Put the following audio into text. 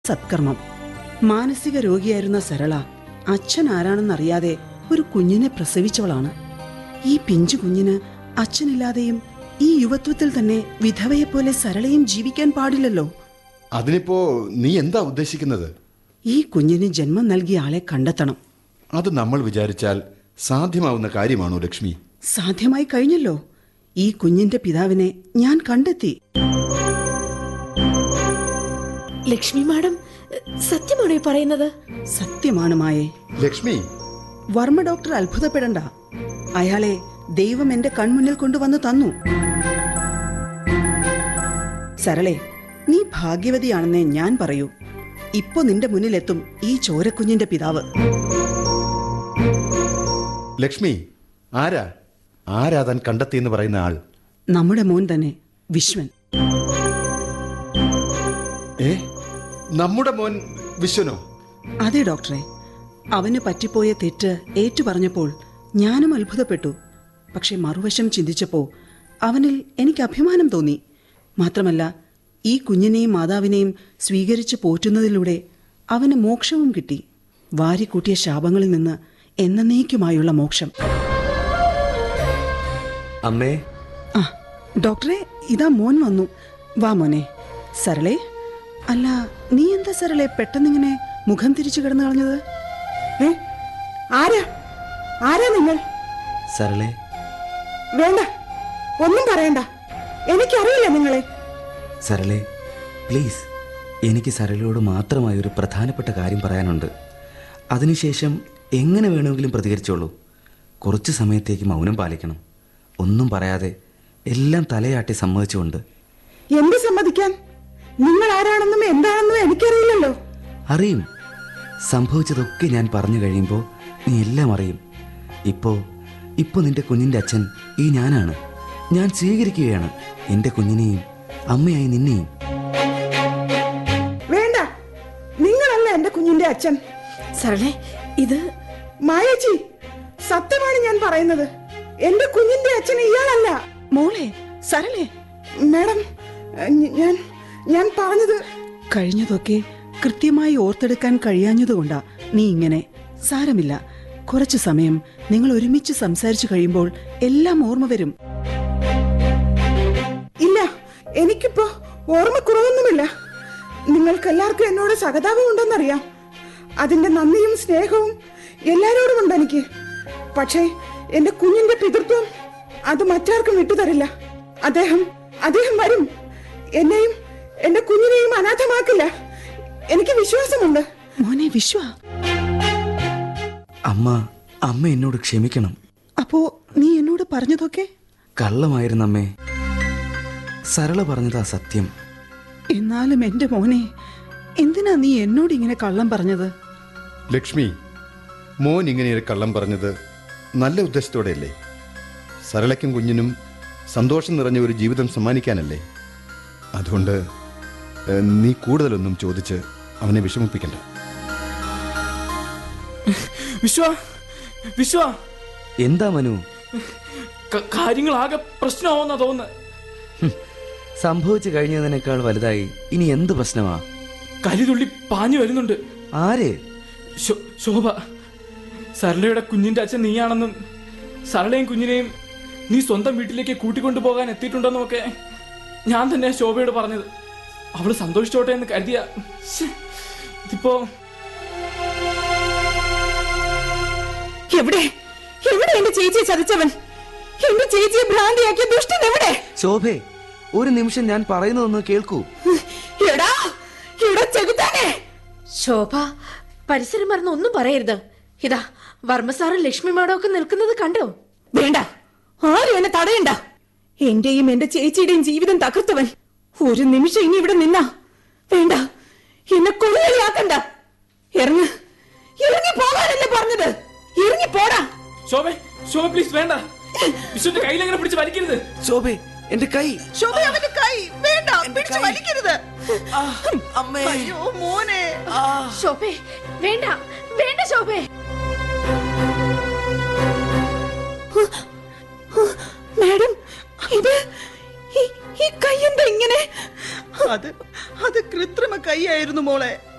സത്കർമ്മം മാനസിക രോഗിയായിരുന്ന സരള അച്ഛൻ ആരാണെന്നറിയാതെ ഒരു കുഞ്ഞിനെ പ്രസവിച്ചവളാണ് ഈ പിഞ്ചു കുഞ്ഞിന് അച്ഛനില്ലാതെയും ഈ യുവത്വത്തിൽ തന്നെ വിധവയെപ്പോലെ സരളയും ജീവിക്കാൻ പാടില്ലല്ലോ അതിനിപ്പോ നീ എന്താ ഉദ്ദേശിക്കുന്നത് ഈ കുഞ്ഞിന് ജന്മം നൽകിയ ആളെ കണ്ടെത്തണം അത് നമ്മൾ വിചാരിച്ചാൽ സാധ്യമാവുന്ന കാര്യമാണോ ലക്ഷ്മി സാധ്യമായി കഴിഞ്ഞല്ലോ ഈ കുഞ്ഞിന്റെ പിതാവിനെ ഞാൻ കണ്ടെത്തി ലക്ഷ്മി മാഡം സത്യമാണോ ഈ പറയുന്നത് സത്യമാണ് മായേ ലക്ഷ്മി വർമ്മ ഡോക്ടർ അത്ഭുതപ്പെടണ്ട അയാളെ ദൈവം എന്റെ കൺമുന്നിൽ കൊണ്ടുവന്ന് തന്നു സരളെ നീ ഭാഗ്യവതിയാണെന്നേ ഞാൻ പറയൂ ഇപ്പൊ നിന്റെ മുന്നിലെത്തും ഈ ചോരക്കുഞ്ഞിന്റെ പിതാവ് ലക്ഷ്മി ആരാ ആരാ താൻ കണ്ടെത്തിയെന്ന് പറയുന്ന ആൾ നമ്മുടെ മോൻ തന്നെ വിശ്വൻ ഏ നമ്മുടെ മോൻ വിശ്വനോ അതെ ഡോക്ടറെ അവന് പറ്റിപ്പോയ തെറ്റ് ഏറ്റു പറഞ്ഞപ്പോൾ ഞാനും അത്ഭുതപ്പെട്ടു പക്ഷെ മറുവശം ചിന്തിച്ചപ്പോ അവനിൽ എനിക്ക് അഭിമാനം തോന്നി മാത്രമല്ല ഈ കുഞ്ഞിനെയും മാതാവിനെയും സ്വീകരിച്ച് പോറ്റുന്നതിലൂടെ അവന് മോക്ഷവും കിട്ടി വാരിക്കൂട്ടിയ ശാപങ്ങളിൽ നിന്ന് എന്നേക്കുമായുള്ള മോക്ഷം അമ്മേ ആ ഡോക്ടറെ ഇതാ മോൻ വന്നു വാ മോനെ സരളെ അല്ല നീ എന്താ സരളെ പെട്ടെന്നിങ്ങനെ മുഖം തിരിച്ചു കിടന്നു കളഞ്ഞത് ഏ? ആരാ ആരാ നിങ്ങൾ സരളെ വേണ്ട ഒന്നും പറയണ്ട എനിക്കറിയില്ല നിങ്ങളെ സരളെ പ്ലീസ് എനിക്ക് സരളയോട് മാത്രമായി ഒരു പ്രധാനപ്പെട്ട കാര്യം പറയാനുണ്ട് അതിനുശേഷം എങ്ങനെ വേണമെങ്കിലും പ്രതികരിച്ചോളൂ കുറച്ച് സമയത്തേക്ക് മൗനം പാലിക്കണം ഒന്നും പറയാതെ എല്ലാം തലയാട്ടി സമ്മതിച്ചുകൊണ്ട് എന്ത് സമ്മതിക്കാൻ നിങ്ങൾ ആരാണെന്നും എന്താണെന്നും എനിക്കറിയില്ലല്ലോ അറിയും സംഭവിച്ചതൊക്കെ ഞാൻ പറഞ്ഞു കഴിയുമ്പോൾ നീ എല്ലാം അറിയും ഇപ്പോ ഇപ്പോ നിന്റെ കുഞ്ഞിന്റെ അച്ഛൻ ഈ ഞാനാണ് ഞാൻ സ്വീകരിക്കുകയാണ് എൻ്റെ കുഞ്ഞിനെയും അമ്മയായി നിന്നെയും വേണ്ട നിങ്ങളല്ല എന്റെ കുഞ്ഞിന്റെ അച്ഛൻ സരളെ ഇത് മായേച്ചി സത്യമാണ് ഞാൻ പറയുന്നത് എന്റെ കുഞ്ഞിന്റെ അച്ഛൻ ഇയാളല്ല മോളെ സരളെ മാഡം ഞ- ഞാൻ ഞാൻ പറഞ്ഞത് കഴിഞ്ഞതൊക്കെ കൃത്യമായി ഓർത്തെടുക്കാൻ കഴിയാഞ്ഞതുകൊണ്ടാ നീ ഇങ്ങനെ സാരമില്ല കുറച്ചു സമയം നിങ്ങൾ ഒരുമിച്ച് സംസാരിച്ചു കഴിയുമ്പോൾ എല്ലാം ഓർമ്മ വരും ഇല്ല എനിക്കിപ്പോ ഓർമ്മക്കുറവൊന്നുമില്ല നിങ്ങൾക്കെല്ലാവർക്കും എന്നോട് സഹതാപം ഉണ്ടെന്നറിയാം അതിന്റെ നന്ദിയും സ്നേഹവും എല്ലാരോടും ഉണ്ട് എനിക്ക് പക്ഷേ എന്റെ കുഞ്ഞിന്റെ പിതൃത്വം അത് മറ്റാർക്കും വിട്ടുതരില്ല അദ്ദേഹം അദ്ദേഹം വരും എന്നെയും എന്റെ കുഞ്ഞിനെയും അനാഥമാക്കില്ല എനിക്ക് വിശ്വാസമുണ്ട് മോനെ വിശ്വ അമ്മ അമ്മ എന്നോട് ക്ഷമിക്കണം അപ്പോ നീ എന്നോട് പറഞ്ഞതൊക്കെ കള്ളമായിരുന്നു അമ്മേ സരള പറഞ്ഞതാ സത്യം എന്നാലും എന്റെ മോനെ എന്തിനാ നീ എന്നോട് ഇങ്ങനെ കള്ളം പറഞ്ഞത് ലക്ഷ്മി മോൻ ഇങ്ങനെ ഒരു കള്ളം പറഞ്ഞത് നല്ല ഉദ്ദേശത്തോടെയല്ലേ സരളയ്ക്കും കുഞ്ഞിനും സന്തോഷം നിറഞ്ഞ ഒരു ജീവിതം സമ്മാനിക്കാനല്ലേ അതുകൊണ്ട് ഏ, നീ കൂടുതലൊന്നും ചോദിച്ച് അവനെ വിഷമിപ്പിക്കണ്ട വിശ്വ വിശ്വ എന്താ മനു ക- കാര്യങ്ങളാകെ പ്രശ്നമാവുന്ന തോന്നുന്നു ഹും, സംഭവിച്ചു കഴിഞ്ഞതിനേക്കാൾ വലുതായി ഇനി എന്ത് പ്രശ്നമാ കലിതുള്ളി പാഞ്ഞു വരുന്നുണ്ട് ആര് ശോ- ശോഭ സരളയുടെ കുഞ്ഞിന്റെ അച്ഛൻ നീയാണെന്നും സരളയും കുഞ്ഞിനെയും നീ സ്വന്തം വീട്ടിലേക്ക് കൂട്ടിക്കൊണ്ടു പോകാൻ എത്തിയിട്ടുണ്ടെന്നും ഒക്കെ ഞാൻ തന്നെ ശോഭയോട് പറഞ്ഞത് അവള് സന്തോഷിച്ചോട്ടെ എന്ന് കരുതിയ ശ്ശേ, ഇതിപ്പോ എവിടെ എവിടെ എന്റെ ചേച്ചിയെ ചതിച്ചവൻ എന്റെ ചേച്ചിയെ ഭ്രാന്തിയാക്കിയ ദുഷ്ടൻ എവിടെ ശോഭേ ഒരു നിമിഷം ഞാൻ പറയുന്നതൊന്ന് കേൾക്കൂ എടാ എടാ ചെകുത്താനെ ശോഭ പരിസരം മറന്ന് ഒന്നും പറയരുത് ഇതാ വർമ്മസാറും ലക്ഷ്മി മാഡം ഒക്കെ നിൽക്കുന്നത് കണ്ടോ വേണ്ട ആരും എന്നെ തടയണ്ട എന്റെയും എന്റെ ചേച്ചിയുടെയും ജീവിതം തകർത്തവൻ ഒരു നിമിഷം ഇനി ഇവിടെ നിന്നാ വേണ്ട എന്നെ കൊള്ളിയാക്കണ്ട ഇറങ്ങ് ഇറങ്ങി പോകാനല്ലേ പറഞ്ഞത് ഇറങ്ങി പോടാ ശോഭ ശോഭ പ്ലീസ് വേണ്ട വിശ്വന്റെ കയ്യിലെങ്ങനെ പിടിച്ച് വലിക്കരുത് ശോഭേ എന്റെ കൈ ശോഭ അവന്റെ കൈ വേണ്ട പിടിച്ചു കൈ. വലിക്കരുത് അമ്മേ അയ്യോ മോനെ ശോഭേ വേണ്ട വേണ്ട ശോഭേ മാഡം ഇത് ഈ- ഈ കൈ എന്താ ഇങ്ങനെ അത് അത് കൃത്രിമ കൈയായിരുന്നു മോളെ